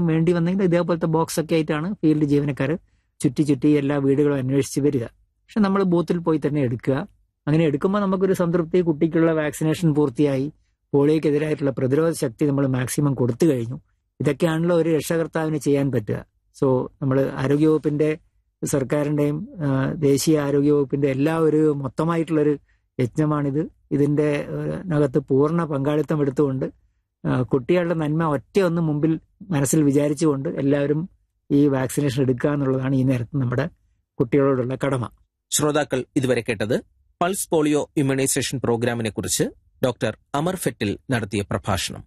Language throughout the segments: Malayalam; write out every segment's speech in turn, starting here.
വേണ്ടി വന്നെങ്കിൽ ഇതേപോലത്തെ ബോക്സ് ഒക്കെ ആയിട്ടാണ് ഫീൽഡ് ജീവനക്കാർ ചുറ്റി ചുറ്റി എല്ലാ വീടുകളും അന്വേഷിച്ച് വരിക പക്ഷെ നമ്മൾ ബൂത്തിൽ പോയി തന്നെ എടുക്കുക അങ്ങനെ എടുക്കുമ്പോൾ നമുക്കൊരു സംതൃപ്തി കുട്ടിക്കുള്ള വാക്സിനേഷൻ പൂർത്തിയായി പോളിയോക്കെതിരായിട്ടുള്ള പ്രതിരോധ ശക്തി നമ്മൾ മാക്സിമം കൊടുത്തു കഴിഞ്ഞു ഇതൊക്കെയാണല്ലോ ഒരു രക്ഷകർത്താവിന് ചെയ്യാൻ പറ്റുക സോ നമ്മൾ ആരോഗ്യവകുപ്പിന്റെ സർക്കാരിന്റെയും ആ, ദേശീയ ആരോഗ്യവകുപ്പിന്റെ എല്ലാ ഒരു മൊത്തമായിട്ടുള്ളൊരു യജ്ഞമാണിത് ഇതിന്റെ ആ, നകത്ത് പൂർണ്ണ പങ്കാളിത്തം എടുത്തുകൊണ്ട് ആ, കുട്ടികളുടെ നന്മ ഒറ്റ ഒന്ന് മുമ്പിൽ മനസ്സിൽ വിചാരിച്ചുകൊണ്ട് എല്ലാവരും ഈ വാക്സിനേഷൻ എടുക്കുക എന്നുള്ളതാണ് ഈ നേരത്ത് നമ്മുടെ കുട്ടികളോടുള്ള കടമ ശ്രോതാക്കൾ ഇതുവരെ കേട്ടത് പൾസ് പോളിയോ ഇമ്മ്യൂണൈസേഷൻ പ്രോഗ്രാമിനെ കുറിച്ച് ഡോക്ടർ അമർ ഫെറ്റിൽ നടത്തിയ പ്രഭാഷണം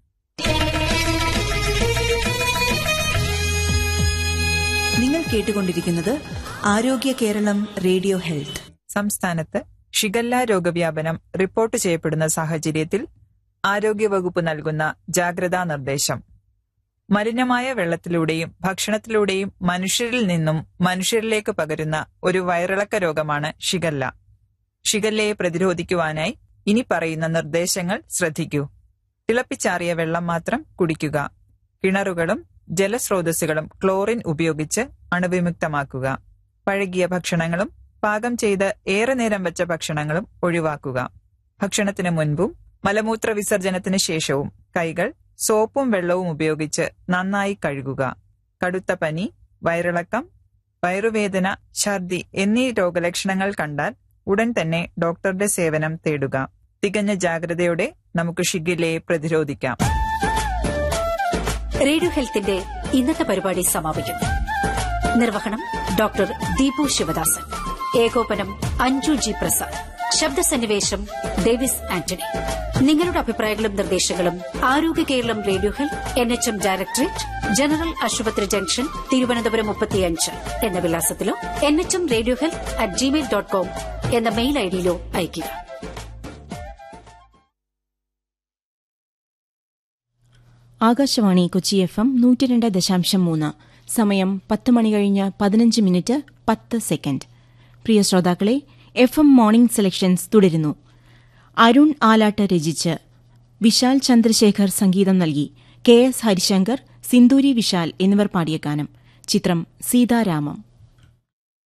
നിങ്ങൾ കേട്ടുകൊണ്ടിരിക്കുന്നത് ആരോഗ്യ കേരളം റേഡിയോ ഹെൽത്ത് സംസ്ഥാനത്ത് ഷിഗല്ല രോഗവ്യാപനം റിപ്പോർട്ട് ചെയ്യപ്പെടുന്ന സാഹചര്യത്തിൽ ആരോഗ്യവകുപ്പ് നൽകുന്ന ജാഗ്രതാ നിർദ്ദേശം മലിനമായ വെള്ളത്തിലൂടെയും ഭക്ഷണത്തിലൂടെയും മനുഷ്യരിൽ നിന്നും മനുഷ്യരിലേക്ക് പകരുന്ന ഒരു വയറിളക്ക രോഗമാണ് ഷിഗല്ല ഷിഗല്ലയെ പ്രതിരോധിക്കുവാനായി ഇനി പറയുന്ന നിർദ്ദേശങ്ങൾ ശ്രദ്ധിക്കൂ തിളപ്പിച്ചാറിയ വെള്ളം മാത്രം കുടിക്കുക കിണറുകളും ജലസ്രോതസ്സുകളും ക്ലോറിൻ ഉപയോഗിച്ച് അണുവിമുക്തമാക്കുക പഴകിയ ഭക്ഷണങ്ങളും പാകം ചെയ്ത് ഏറെ നേരം വെച്ച ഭക്ഷണങ്ങളും ഒഴിവാക്കുക ഭക്ഷണത്തിന് മുൻപും മലമൂത്ര വിസർജനത്തിന് ശേഷവും കൈകൾ സോപ്പും വെള്ളവും ഉപയോഗിച്ച് നന്നായി കഴുകുക കടുത്ത പനി വയറിളക്കം വയറുവേദന ഛർദി എന്നീ രോഗലക്ഷണങ്ങൾ കണ്ടാൽ ഉടൻ തന്നെ ഡോക്ടറുടെ സേവനം തേടുക തികഞ്ഞ ജാഗ്രതയോടെ നമുക്ക് ഷിഗില്ലയെ പ്രതിരോധിക്കാം റേഡിയോ ഹെൽത്തിന്റെ ഇന്നത്തെ പരിപാടി സമാപിക്കുന്നു നിർവഹണം ഡോക്ടർ ദീപു ശിവദാസൻ ഏകോപനം അഞ്ജു ജി പ്രസാദ് ശബ്ദസന്നിവേശം ഡേവിസ് ആന്റണി നിങ്ങളുടെ അഭിപ്രായങ്ങളും നിർദ്ദേശങ്ങളും ആരോഗ്യ കേരളം radio health N H M directorate general ആശുപത്രി ജംഗ്ഷൻ തിരുവനന്തപുരം മുപ്പത്തിയഞ്ച് എന്ന വിലാസത്തിലോ N H M radio health at Gmail dot com എന്ന മെയിൽ ഐഡിയിലോ അയയ്ക്കുക ആകാശവാണി കൊച്ചി എഫ് എം നൂറ്റി രണ്ട് ദശാംശം മൂന്ന് സമയം പത്ത് മണി കഴിഞ്ഞ് പതിനഞ്ച് മിനിറ്റ് പത്ത് സെക്കൻഡ് പ്രിയ ശ്രോതാക്കളെ എഫ് എം മോർണിംഗ് സെലക്ഷൻസ് തുടരുന്നു അരുൺ ആലാട്ട് രചിച്ച് വിശാൽ ചന്ദ്രശേഖർ സംഗീതം നൽകി കെ എസ് ഹരിശങ്കർ സിന്ദൂരി വിശാൽ എന്നിവർ പാടിയ ഗാനം ചിത്രം സീതാരാമം